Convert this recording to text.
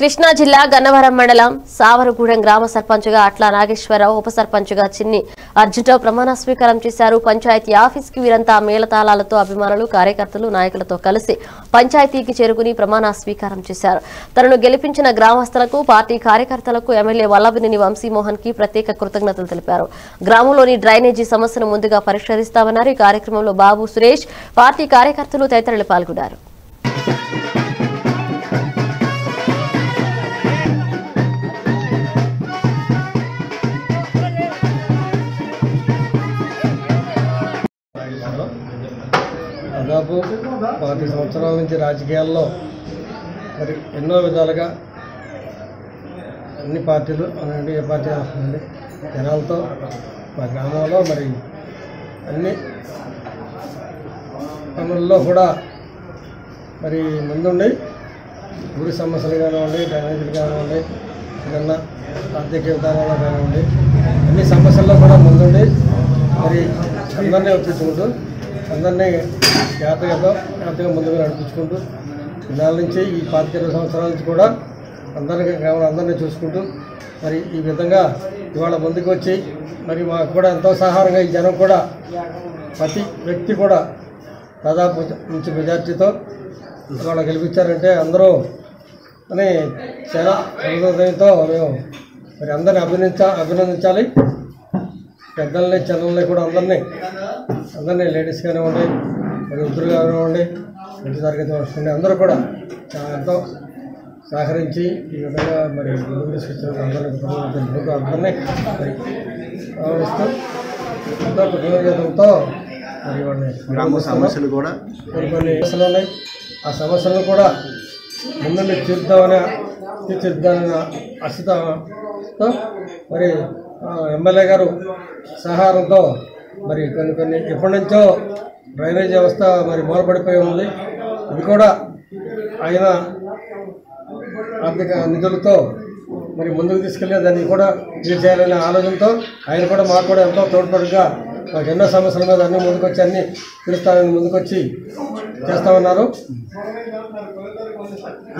కృష్ణా జిల్లా గన్నవరం మండలం సావరగూడెం గ్రామ సర్పంచ్గా అట్లా నాగేశ్వరరావు ఉప సర్పంచ్గా చిన్ని అర్జున్రావు ప్రమాణ స్వీకారం చేశారు పంచాయతీ ఆఫీస్కి వీరంతా మేళతాళాలతో అభిమానులు కార్యకర్తలు నాయకులతో కలిసి పంచాయతీకి చేరుకుని ప్రమాణ స్వీకారం చేశారు తనను గెలిపించిన గ్రామస్తులకు పార్టీ కార్యకర్తలకు ఎమ్మెల్యే వల్లభినేని వంశీమోహన్ కి ప్రత్యేక కృతజ్ఞతలు తెలిపారు గ్రామంలోని డ్రైనేజీ సమస్యను ముందుగా పరిష్కరిస్తామన్నారు ఈ కార్యక్రమంలో బాబు సురేష్ పార్టీ కార్యకర్తలు తదితరులు పాల్గొన్నారు దాదాపు పాతి సంవత్సరాల నుంచి రాజకీయాల్లో మరి ఎన్నో విధాలుగా అన్ని పార్టీలు అనండి ఏ పార్టీ వస్తుంది జనాలతో మా గ్రామంలో మరి అన్ని పనుల్లో కూడా మరి ముందుండి ఊరి సమస్యలు కానివ్వండి డ్రైనేజీలు కానివ్వండి ఏదన్నా ఆర్థిక విధానంలో కానివ్వండి అన్ని సమస్యల్లో కూడా ముందుండి మరి అందరినీ ఒప్పించుకుంటూ అందరినీ జాగ్రత్తగా జాగ్రత్తగా ముందుకు నడిపించుకుంటూ ఇన్నాళ్ళ నుంచి ఈ పాతిక ఇరవై సంవత్సరాల నుంచి కూడా అందరికీ గ్రామంలో అందరినీ చూసుకుంటూ మరి ఈ విధంగా ఇవాళ ముందుకు వచ్చి మరి మాకు కూడా ఎంతో సహారంగా ఈ జనం కూడా ప్రతి వ్యక్తి కూడా దాదాపు మంచి మెజార్టీతో ఇవాళ గెలిపించారంటే అందరూ అని చాలా హృదయంతో మేము మరి అందరిని అభినందించ అభినందించాలి పెద్దల్ని చిన్నల్ని కూడా అందరినీ అందరినీ లేడీస్ కానివ్వండి మరి వృద్ధులు కానివ్వండి మంచి తరగతి వస్తుంది అందరూ కూడా చాలా ఎంతో సహకరించి ఈ విధంగా మరి ముందుకు తీసుకొచ్చిన అందరినీ తెలుపుతూ అందరినీ మరి గౌరవిస్తూ ఎంతో కృతజ్ఞతలతో మరి వాళ్ళని గ్రామ సమస్యలు కూడా కొన్ని కొన్ని సమస్యలు ఉన్నాయి ఆ సమస్యలను కూడా ముందుండి తీర్దామని తీర్చిద్దామని ఆశతో మరి ఆ, ఎమ్మెల్యే గారు సహారంతో మరి కొన్ని కొన్ని ఎప్పటి నుంచో డ్రైనేజ్ వ్యవస్థ మరి మూలపడిపోయి ఉంది ఇది కూడా ఆయన ఆర్థిక నిధులతో మరి ముందుకు తీసుకెళ్ళి దాన్ని కూడా తీర్చేయాలనే ఆలోచనతో ఆయన కూడా మాకు కూడా ఎంతో తోడ్పడిగా మాకు ఎన్నో సమస్యల మీద అన్ని ముందుకొచ్చి అన్ని తీరుస్తానని ముందుకొచ్చి చేస్తామన్నారు